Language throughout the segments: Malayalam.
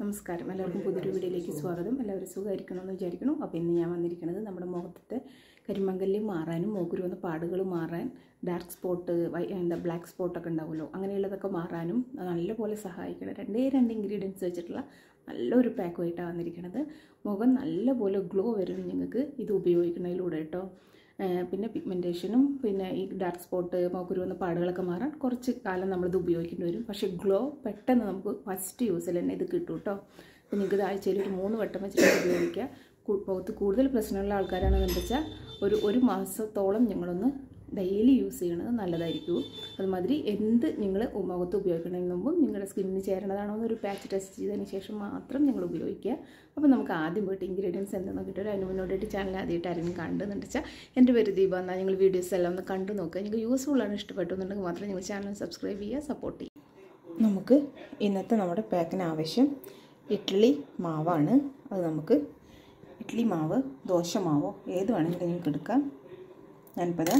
നമസ്കാരം എല്ലാവർക്കും പുതിയൊരു വീഡിയോയിലേക്ക് സ്വാഗതം എല്ലാവരും സുഖമായിരിക്കണമെന്ന് വിചാരിക്കണം അപ്പോൾ ഇന്ന് ഞാൻ വന്നിരിക്കുന്നത് നമ്മുടെ മുഖത്തെ കരിമങ്കല്യം മാറാനും മൂക്കുരു വന്ന പാടുകൾ മാറാൻ ഡാർക്ക് സ്പോട്ട് എന്താ ബ്ലാക്ക് സ്പോട്ടൊക്കെ ഉണ്ടാവുമല്ലോ അങ്ങനെയുള്ളതൊക്കെ മാറാനും നല്ലപോലെ സഹായിക്കണം രണ്ടേ രണ്ട് ഇൻഗ്രീഡിയൻസ് വെച്ചിട്ടുള്ള നല്ലൊരു പാക്കുമായിട്ടാണ് വന്നിരിക്കുന്നത് മുഖം നല്ലപോലെ ഗ്ലോ വരും നിങ്ങൾക്ക് ഇത് ഉപയോഗിക്കുന്നതിലൂടെ കേട്ടോ പിന്നെ പിഗ്മെൻറ്റേഷനും പിന്നെ ഈ ഡാർക്ക് സ്പോട്ട് മോക്കുരു വന്ന പാടുകളൊക്കെ മാറാൻ കുറച്ച് കാലം നമ്മളിത് ഉപയോഗിക്കേണ്ടി വരും പക്ഷേ ഗ്ലോ പെട്ടെന്ന് നമുക്ക് ഫസ്റ്റ് യൂസിൽ തന്നെ ഇത് കിട്ടും കേട്ടോ അപ്പോൾ നിങ്ങൾക്ക് ഇത് ആഴ്ചയിൽ ഒരു മൂന്ന് വട്ടം വെച്ചിട്ട് ഉപയോഗിക്കുക മുഖത്ത് കൂടുതൽ പ്രശ്നമുള്ള ആൾക്കാരാണെന്ന് വെച്ചാൽ ഒരു ഒരു മാസത്തോളം ഞങ്ങളൊന്ന് ഡെയിലി യൂസ് ചെയ്യണത് നല്ലതായിരിക്കും അതുമാതിരി എന്ത് നിങ്ങൾ മുഖത്ത് ഉപയോഗിക്കുന്നതിന് മുമ്പും നിങ്ങളുടെ സ്കിന്നിന് ചേരണതാണോ എന്നൊരു പാച്ച് ടെസ്റ്റ് ചെയ്തതിന് ശേഷം മാത്രം നിങ്ങൾ ഉപയോഗിക്കുക അപ്പോൾ നമുക്ക് ആദ്യം പോയിട്ട് ഇൻഗ്രീഡിയൻസ് എന്തെന്ന് കിട്ടും അതിന് മുന്നോട്ടായിട്ട് ചാനൽ ആദ്യമായിട്ട് ആരെങ്കിലും കണ്ടെന്ന് വെച്ചാൽ എൻ്റെ പേര് ദീപ എന്നാൽ നിങ്ങൾ വീഡിയോസ് എല്ലാം ഒന്ന് കണ്ടു നോക്കുക നിങ്ങൾക്ക് യൂസ്ഫുൾ ആണ് ഇഷ്ടപ്പെട്ടു എന്നുണ്ടെങ്കിൽ മാത്രം നിങ്ങൾ ചാനൽ സബ്സ്ക്രൈബ് ചെയ്യുക സപ്പോർട്ട് ചെയ്യുക നമുക്ക് ഇന്നത്തെ നമ്മുടെ പാക്കിന് ആവശ്യം ഇഡ്ഡലി മാവാണ് അത് നമുക്ക് ഇഡ്ഡലി മാവ് ദോശ മാവോ ഏത് വേണമെങ്കിലും നിങ്ങൾക്ക് എടുക്കാം ഞാനിപ്പോൾ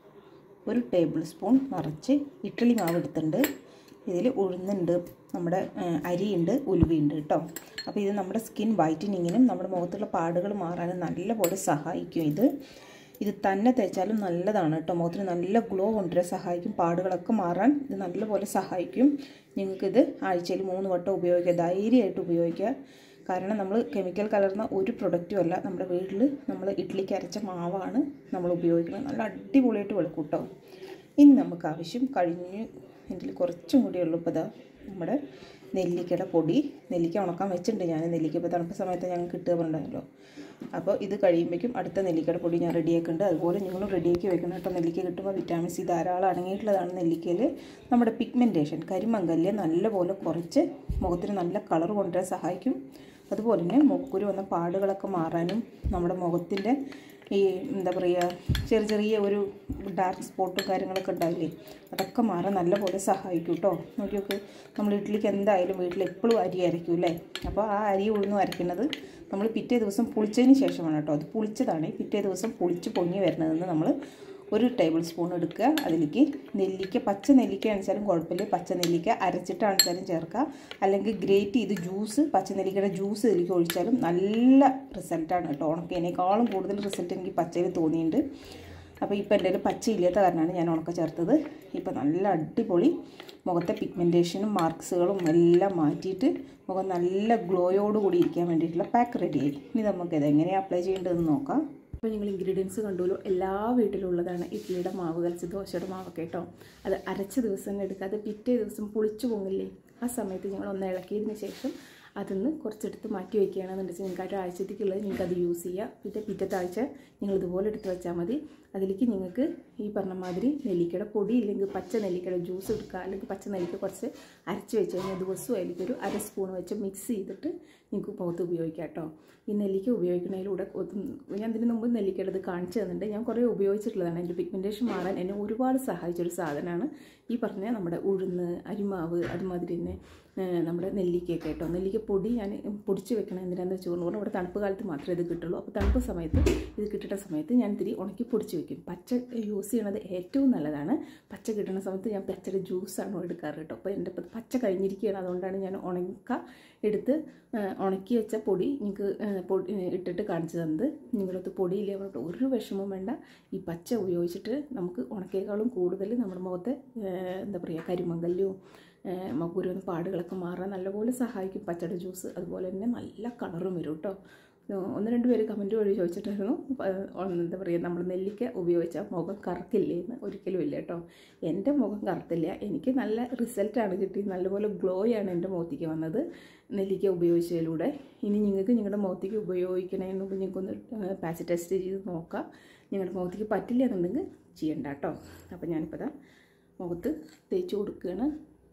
ഒരു ടേബിൾ സ്പൂൺ നിറച്ച് ഇഡ്ഡലി മാവ് എടുത്തിട്ടുണ്ട് ഇതിൽ ഉഴുന്നുണ്ട് നമ്മുടെ അരിയുണ്ട് ഉലുവയുണ്ട് കേട്ടോ അപ്പോൾ ഇത് നമ്മുടെ സ്കിൻ വൈറ്റനിങ്ങിനും നമ്മുടെ മുഖത്തുള്ള പാടുകൾ മാറാനും നല്ലപോലെ സഹായിക്കും ഇത് ഇത് തന്നെ തേച്ചാലും നല്ലതാണ് കേട്ടോ മുഖത്തിന് നല്ല ഗ്ലോ കൊണ്ടുവരാൻ സഹായിക്കും പാടുകളൊക്കെ മാറാൻ ഇത് നല്ലപോലെ സഹായിക്കും നിങ്ങൾക്കിത് ആഴ്ചയിൽ മൂന്ന് വട്ടം ഉപയോഗിക്കുക ധൈര്യമായിട്ട് ഉപയോഗിക്കുക കാരണം നമ്മൾ കെമിക്കൽ കലർന്ന ഒരു പ്രൊഡക്റ്റും അല്ല നമ്മുടെ വീട്ടിൽ നമ്മൾ ഇഡ്ഡലിക്ക് അരച്ച മാവാണ് നമ്മൾ ഉപയോഗിക്കുന്നത് നല്ല അടിപൊളിയായിട്ട് വെളുക്കും കേട്ടോ ഇനി നമുക്ക് ആവശ്യം കഴിഞ്ഞ് ഇതിൽ കുറച്ചും കൂടി ഉള്ളൂ ഇപ്പോൾ ഇതാ നമ്മുടെ നെല്ലിക്കയുടെ പൊടി നെല്ലിക്ക ഉണക്കാൻ വെച്ചിട്ടുണ്ട് ഞാൻ നെല്ലിക്ക ഇപ്പോൾ തണുപ്പ് സമയത്ത് ഞങ്ങൾക്ക് കിട്ടുക പറഞ്ഞല്ലോ അപ്പോൾ ഇത് കഴിയുമ്പോഴേക്കും അടുത്ത നെല്ലിക്കയുടെ പൊടി ഞാൻ റെഡിയാക്കുന്നുണ്ട് അതുപോലെ നിങ്ങളും റെഡിയാക്കി വെക്കണം കേട്ടോ നെല്ലിക്ക കിട്ടുമ്പോൾ വിറ്റാമിൻ സി ധാരാളം അടങ്ങിയിട്ടുള്ളതാണ് നെല്ലിക്കയിൽ നമ്മുടെ പിഗ്മെൻറ്റേഷൻ കരിമങ്കല്യം നല്ലപോലെ കുറച്ച് മുഖത്തിന് നല്ല കളർ കൊണ്ടുവരാൻ സഹായിക്കും അതുപോലെ തന്നെ മുഖക്കുരു വന്ന പാടുകളൊക്കെ മാറാനും നമ്മുടെ മുഖത്തിൻ്റെ ഈ എന്താ പറയുക ചെറിയ ചെറിയ ഒരു ഡാർക്ക് സ്പോട്ടും കാര്യങ്ങളൊക്കെ ഉണ്ടാവില്ലേ അതൊക്കെ മാറാൻ നല്ലപോലെ സഹായിക്കും കേട്ടോ നോക്കി നോക്ക് നമ്മൾ ഇഡ്ഡലിക്ക് എന്തായാലും വീട്ടിൽ എപ്പോഴും അരി അരയ്ക്കും അല്ലേ അപ്പോൾ ആ അരി ഉഴുന്ന് അരയ്ക്കുന്നത് നമ്മൾ പിറ്റേ ദിവസം പുളിച്ചതിന് ശേഷമാണ് കേട്ടോ അത് പുളിച്ചതാണ് പിറ്റേ ദിവസം പുളിച്ച് പൊങ്ങി വരുന്നതെന്ന് നമ്മൾ ഒരു ടേബിൾ സ്പൂൺ എടുക്കുക അതിലേക്ക് നെല്ലിക്ക പച്ച നെല്ലിക്ക ആണെച്ചാലും കുഴപ്പമില്ല പച്ച നെല്ലിക്ക അരച്ചിട്ടാണെച്ചാലും ചേർക്കുക അല്ലെങ്കിൽ ഗ്രേറ്റ് ചെയ്ത് ജ്യൂസ് പച്ച നെല്ലിക്കയുടെ ജ്യൂസ് ഇതിലേക്ക് ഒഴിച്ചാലും നല്ല റിസൾട്ടാണ് കേട്ടോ ഉണക്കതിനേക്കാളും കൂടുതൽ റിസൾട്ട് എനിക്ക് പച്ചയിൽ തോന്നിയിട്ടുണ്ട് അപ്പോൾ ഇപ്പോൾ എൻ്റെ പച്ച ഇല്ലാത്ത കാരണമാണ് ഞാൻ ഉണക്ക ചേർത്തത് ഇപ്പോൾ നല്ല അടിപൊളി മുഖത്തെ പിഗ്മെൻറ്റേഷനും മാർക്സുകളും എല്ലാം മാറ്റിയിട്ട് മുഖം നല്ല ഗ്ലോയോട് കൂടി ഇരിക്കാൻ വേണ്ടിയിട്ടുള്ള പാക്ക് റെഡിയായി ഇനി നമുക്കിത് എങ്ങനെയാണ് അപ്ലൈ ചെയ്യേണ്ടതെന്ന് നോക്കാം അപ്പോൾ നിങ്ങൾ ഇൻഗ്രീഡിയൻസ് കണ്ടുല്ലോ എല്ലാ വീട്ടിലുള്ളതാണ് ഇഡ്ഡലിയുടെ മാവ് കളിച്ച് ദോശയുടെ മാവൊക്കെ കേട്ടോ അത് അരച്ച ദിവസം തന്നെ എടുക്കാതെ പിറ്റേ ദിവസം പുളിച്ചു പോങ്ങില്ലേ ആ സമയത്ത് ഞങ്ങൾ ഒന്ന് ഇളക്കിയതിന് ശേഷം അതിന്ന് കുറച്ചെടുത്ത് മാറ്റി വയ്ക്കുകയാണെന്നുണ്ടെങ്കിൽ നിങ്ങൾക്ക് ഒരാഴ്ചത്തേക്കുള്ളത് നിങ്ങൾക്ക് അത് യൂസ് ചെയ്യുക പിന്നെ പിറ്റത്തെ ആഴ്ച നിങ്ങൾ ഇതുപോലെ എടുത്ത് വെച്ചാൽ മതി അതിലേക്ക് നിങ്ങൾക്ക് ഈ പറഞ്ഞ മാതിരി നെല്ലിക്കയുടെ പൊടി ഇല്ലെങ്കിൽ പച്ച നെല്ലിക്കയുടെ ജ്യൂസ് എടുക്കുക അല്ലെങ്കിൽ പച്ച നെല്ലിക്ക കുറച്ച് അരച്ച് വെച്ച് കഴിഞ്ഞാൽ ദിവസവും അതിലേക്കൊരു അര സ്പൂൺ വെച്ച് മിക്സ് ചെയ്തിട്ട് നിങ്ങൾക്ക് പുറത്ത് ഉപയോഗിക്കാം കേട്ടോ ഈ നെല്ലിക്ക ഉപയോഗിക്കുന്നതിലൂടെ ഞാൻ ഇതിന് മുമ്പ് നെല്ലിക്കയുടെ ഇത് കാണിച്ചു തന്നിട്ടുണ്ട് ഞാൻ കുറേ ഉപയോഗിച്ചിട്ടുള്ളതാണ് എൻ്റെ പിഗ്മെൻറ്റേഷൻ മാറാൻ എന്നെ ഒരുപാട് സഹായിച്ചൊരു സാധനമാണ് ഈ പറഞ്ഞ നമ്മുടെ ഉഴുന്ന് അരിമാവ് അതുമാതിരി തന്നെ നമ്മുടെ നെല്ലിക്കയൊക്കെ കേട്ടോ നെല്ലിക്ക പൊടി ഞാൻ പൊടിച്ച് വെക്കണം എന്തിനാണെന്ന് വെച്ച് പറഞ്ഞാൽ ഇവിടെ തണുപ്പ് കാലത്ത് മാത്രമേ ഇത് കിട്ടുള്ളൂ അപ്പോൾ തണുപ്പ് സമയത്ത് ഇത് കിട്ടുന്ന സമയത്ത് ഞാൻ ഇത്തിരി ഉണക്കി പൊടിച്ച് വെക്കും പച്ച യൂസ് ചെയ്യണത് ഏറ്റവും നല്ലതാണ് പച്ച കിട്ടുന്ന സമയത്ത് ഞാൻ പച്ചയുടെ ജ്യൂസാണ് എടുക്കാറ് കേട്ടോ അപ്പോൾ എൻ്റെ പച്ച കഴിഞ്ഞിരിക്കുകയാണ് അതുകൊണ്ടാണ് ഞാൻ ഉണക്ക എടുത്ത് ഉണക്കി വെച്ച പൊടി നിങ്ങൾക്ക് പൊടി ഇട്ടിട്ട് കാണിച്ചു തന്നത് നിങ്ങളത് പൊടിയില്ല പറഞ്ഞിട്ട് ഒരു വിഷമവും വേണ്ട ഈ പച്ച ഉപയോഗിച്ചിട്ട് നമുക്ക് ഉണക്കേക്കാളും കൂടുതൽ നമ്മുടെ മുഖത്തെ എന്താ പറയുക കരിമങ്കല്യവും മക്കുരുന്ന പാടുകളൊക്കെ മാറാൻ നല്ലപോലെ സഹായിക്കും പച്ചയുടെ ജ്യൂസ് അതുപോലെ തന്നെ നല്ല കളറും വരും കേട്ടോ ഒന്ന് രണ്ട് പേര് കമൻറ്റ് വഴി ചോദിച്ചിട്ടായിരുന്നു എന്താ പറയുക നമ്മൾ നെല്ലിക്ക ഉപയോഗിച്ചാൽ മുഖം കറക്കില്ലേ എന്ന് ഒരിക്കലും ഇല്ല കേട്ടോ എൻ്റെ മുഖം കറുത്തില്ല എനിക്ക് നല്ല റിസൾട്ടാണ് കിട്ടിയത് നല്ലപോലെ ഗ്ലോയാണ് എൻ്റെ മുഖത്തേക്ക് വന്നത് നെല്ലിക്ക ഉപയോഗിച്ചതിലൂടെ ഇനി നിങ്ങൾക്ക് നിങ്ങളുടെ മുഖത്തേക്ക് ഉപയോഗിക്കണതിന് മുമ്പ് നിങ്ങൾക്കൊന്ന് പാച്ച് ടെസ്റ്റ് ചെയ്ത് നോക്കാം നിങ്ങളുടെ മുഖത്തേക്ക് പറ്റില്ല എന്നുണ്ടെങ്കിൽ ചെയ്യണ്ട കേട്ടോ അപ്പോൾ ഞാനിപ്പോൾ ഇതാ മുഖത്ത് തേച്ച് കൊടുക്കുകയാണ്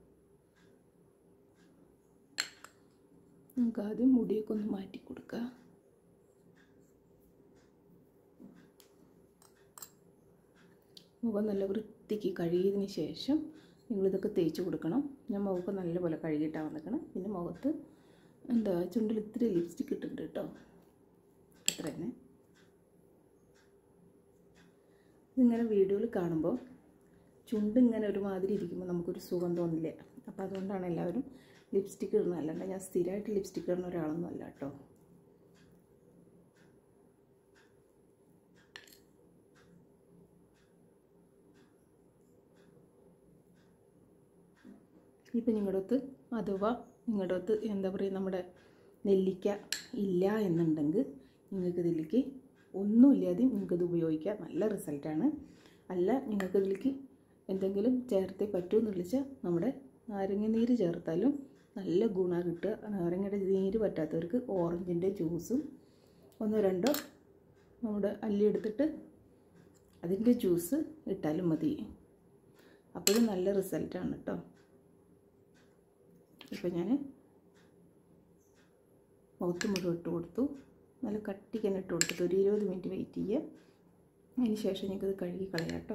നമുക്ക് ആദ്യം മുടിയൊക്കെ ഒന്ന് മാറ്റി കൊടുക്കുക മുഖം നല്ല വൃത്തിക്ക് കഴുകിയതിന് ശേഷം നിങ്ങളിതൊക്കെ തേച്ച് കൊടുക്കണം ഞാൻ മുഖം നല്ലപോലെ കഴുകിയിട്ടാണ് വന്നിക്കണം പിന്നെ മുഖത്ത് എന്താ ചുണ്ടിൽ ഇത്തിരി ലിപ്സ്റ്റിക് ഇട്ടിട്ടുണ്ട് കേട്ടോ അത്ര തന്നെ ഇതിങ്ങനെ വീഡിയോയിൽ കാണുമ്പോൾ ചുണ്ട് ഇങ്ങനെ ഒരുമാതിരി ഇരിക്കുമ്പോൾ നമുക്കൊരു സുഖം തോന്നില്ല അപ്പോൾ അതുകൊണ്ടാണ് എല്ലാവരും ലിപ്സ്റ്റിക്ക് ഇടുന്നതല്ല ഞാൻ സ്ഥിരമായിട്ട് ലിപ്സ്റ്റിക്ക് ഇടുന്ന ഒരാളൊന്നും അല്ല കേട്ടോ ഇപ്പം നിങ്ങളുടെ അടുത്ത് അഥവാ നിങ്ങളുടെ അടുത്ത് എന്താ പറയുക നമ്മുടെ നെല്ലിക്ക ഇല്ല എന്നുണ്ടെങ്കിൽ നിങ്ങൾക്ക് ഇതിലേക്ക് ഒന്നുമില്ലാതെയും നിങ്ങൾക്കിത് ഉപയോഗിക്കാം നല്ല റിസൾട്ടാണ് അല്ല നിങ്ങൾക്ക് ഇതിലേക്ക് എന്തെങ്കിലും ചേർത്തേ പറ്റുമെന്ന് വിളിച്ചാൽ നമ്മുടെ നാരങ്ങ നീര് ചേർത്താലും നല്ല ഗുണ കിട്ടുക നാരങ്ങയുടെ നീര് പറ്റാത്തവർക്ക് ഓറഞ്ചിൻ്റെ ജ്യൂസും ഒന്നോ രണ്ടോ നമ്മുടെ അല്ലി എടുത്തിട്ട് അതിൻ്റെ ജ്യൂസ് ഇട്ടാലും മതി അപ്പോഴും നല്ല റിസൾട്ടാണ് കേട്ടോ ഇപ്പം ഞാൻ മുഖത്ത് മുഴുവൻ ഇട്ട് കൊടുത്തു നല്ല കട്ടിക്ക് തന്നെ ഇട്ട് കൊടുത്തിട്ട് ഒരു ഇരുപത് മിനിറ്റ് വെയിറ്റ് ചെയ്യുക അതിന് ശേഷം ഞങ്ങൾക്കത് കഴുകി കളയാം കേട്ടോ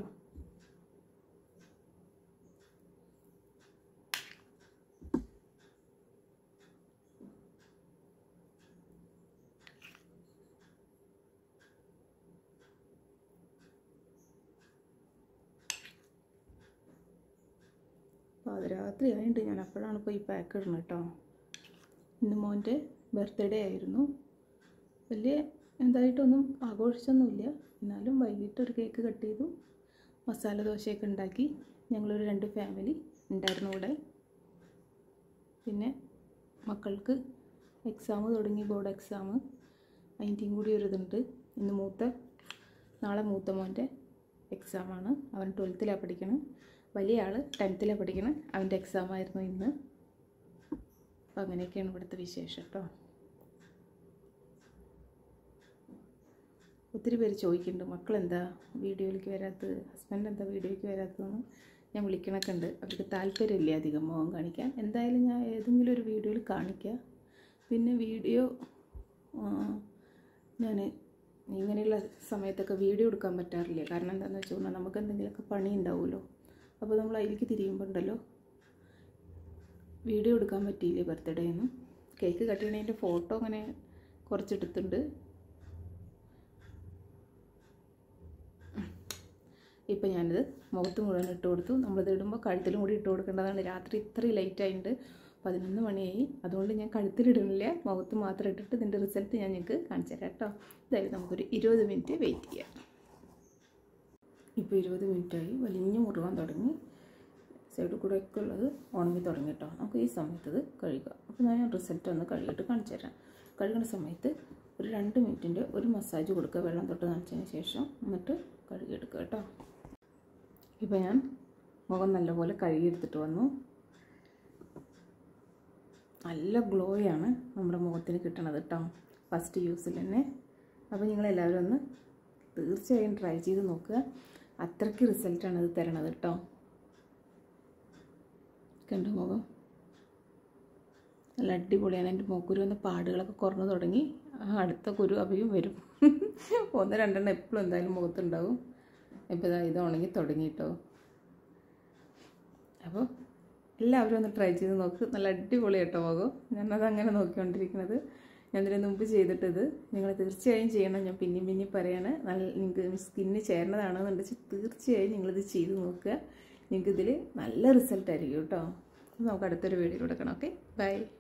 പാതിരാത്രി ആയിട്ട് ഞാൻ അപ്പോഴാണ് ഇപ്പോൾ ഈ പാക്ക് ഇടുന്നത് കേട്ടോ ഇന്ന് മോൻ്റെ ബർത്ത്ഡേ ആയിരുന്നു വലിയ എന്തായിട്ടൊന്നും ആഘോഷിച്ചൊന്നുമില്ല എന്നാലും വൈകിട്ട് ഒരു കേക്ക് കട്ട് ചെയ്തു മസാല ദോശയൊക്കെ ഉണ്ടാക്കി ഞങ്ങളൊരു രണ്ട് ഫാമിലി ഉണ്ടായിരുന്നു ഇവിടെ പിന്നെ മക്കൾക്ക് എക്സാം തുടങ്ങി ബോർഡ് എക്സാം അതിൻ്റെയും കൂടി ഒരു ഇതുണ്ട് ഇന്ന് മൂത്ത നാളെ മൂത്ത മോൻ്റെ എക്സാമാണ് അവൻ ട്വൽത്തിലാണ് പഠിക്കണം വലിയ ആൾ ടെൻത്തിലാണ് പഠിക്കണം അവൻ്റെ എക്സാം ആയിരുന്നു ഇന്ന് അപ്പോൾ അങ്ങനെയൊക്കെയാണ് ഇവിടുത്തെ വിശേഷം കേട്ടോ ഒത്തിരി പേര് ചോദിക്കുന്നുണ്ട് മക്കളെന്താ വീഡിയോയിലേക്ക് വരാത്തത് ഹസ്ബൻഡ് എന്താ വീഡിയോയ്ക്ക് വരാത്തതെന്ന് ഞാൻ വിളിക്കണൊക്കെ ഉണ്ട് അവർക്ക് താല്പര്യമില്ല അധികം മുഖം കാണിക്കാൻ എന്തായാലും ഞാൻ ഏതെങ്കിലും ഒരു വീഡിയോയിൽ കാണിക്കാം പിന്നെ വീഡിയോ ഞാൻ ഇങ്ങനെയുള്ള സമയത്തൊക്കെ വീഡിയോ എടുക്കാൻ പറ്റാറില്ല കാരണം എന്താണെന്ന് വെച്ച് കഴിഞ്ഞാൽ നമുക്ക് എന്തെങ്കിലുമൊക്കെ പണി ഉണ്ടാവുമല്ലോ അപ്പോൾ നമ്മൾ അതിലേക്ക് തിരിയുമ്പോൾ ഉണ്ടല്ലോ വീഡിയോ എടുക്കാൻ പറ്റിയില്ല ബർത്ത്ഡേന്ന് കേക്ക് കട്ട് ചെയ്യണതിൻ്റെ ഫോട്ടോ അങ്ങനെ കുറച്ചെടുത്തിട്ടുണ്ട് ഇപ്പം ഞാനിത് മുഖത്ത് മുഴുവൻ ഇട്ട് കൊടുത്തു നമ്മളിത് ഇടുമ്പോൾ കഴുത്തിലും കൂടി ഇട്ട് കൊടുക്കേണ്ടതാണ് രാത്രി ഇത്രയും ലേറ്റ് ആയിട്ടുണ്ട് പതിനൊന്ന് മണിയായി അതുകൊണ്ട് ഞാൻ കഴുത്തിലിടുന്നില്ല മുഖത്ത് മാത്രം ഇട്ടിട്ട് ഇതിൻ്റെ റിസൾട്ട് ഞാൻ നിങ്ങൾക്ക് കാണിച്ചു തരാം കേട്ടോ ഇതായാലും നമുക്കൊരു ഇരുപത് മിനിറ്റ് വെയിറ്റ് ചെയ്യാം ഇപ്പോൾ ഇരുപത് മിനിറ്റായി വലിഞ്ഞ് മുറുകാൻ തുടങ്ങി സൈഡിൽ കൂടെ ഒക്കെ ഉള്ളത് ഉണങ്ങി തുടങ്ങി കേട്ടോ നമുക്ക് ഈ സമയത്ത് ഇത് കഴുകുക അപ്പോൾ ഞാൻ റിസൾട്ട് ഒന്ന് കഴുകിയിട്ട് കാണിച്ചു തരാം കഴുകുന്ന സമയത്ത് ഒരു രണ്ട് മിനിറ്റിൻ്റെ ഒരു മസാജ് കൊടുക്കുക വെള്ളം തൊട്ട് നനച്ചതിന് ശേഷം എന്നിട്ട് കഴുകിയെടുക്കുക കേട്ടോ ഇപ്പോൾ ഞാൻ മുഖം നല്ലപോലെ കഴുകിയെടുത്തിട്ട് വന്നു നല്ല ഗ്ലോയാണ് നമ്മുടെ മുഖത്തിന് കിട്ടണത് കേട്ടോ ഫസ്റ്റ് യൂസിൽ തന്നെ അപ്പോൾ നിങ്ങളെല്ലാവരും ഒന്ന് തീർച്ചയായും ട്രൈ ചെയ്ത് നോക്കുക അത്രയ്ക്ക് റിസൾട്ടാണ് ഇത് തരണത് കേട്ടോ കണ്ടു മുഖം നല്ല അടിപൊളിയാണ് എൻ്റെ മൂക്കുരു വന്ന പാടുകളൊക്കെ കുറഞ്ഞു തുടങ്ങി ആ അടുത്ത കുരു അവയും വരും ഒന്ന് രണ്ടെണ്ണം എപ്പോഴും എന്തായാലും മുഖത്തുണ്ടാവും ഇപ്പോൾ ഇതാ ഇത് ഉണങ്ങി തുടങ്ങി കേട്ടോ അപ്പോൾ എല്ലാവരും ഒന്ന് ട്രൈ ചെയ്ത് നോക്ക് നല്ല അടിപൊളി കേട്ടോ മുഖം ഞാനത് അങ്ങനെ നോക്കിക്കൊണ്ടിരിക്കുന്നത് ഞാൻ ഇതിന് മുമ്പ് ചെയ്തിട്ടത് നിങ്ങൾ തീർച്ചയായും ചെയ്യണം ഞാൻ പിന്നെയും പിന്നെയും പറയാണ് നല്ല നിങ്ങൾക്ക് സ്കിന്നിന് ചേരണതാണെന്നുണ്ടെങ്കിൽ തീർച്ചയായും നിങ്ങളിത് ചെയ്ത് നോക്കുക നിങ്ങൾക്കിതിൽ നല്ല റിസൾട്ട് ആയിരിക്കും കേട്ടോ നമുക്ക് അടുത്തൊരു വീഡിയോ കൊടുക്കണം ഓക്കെ ബൈ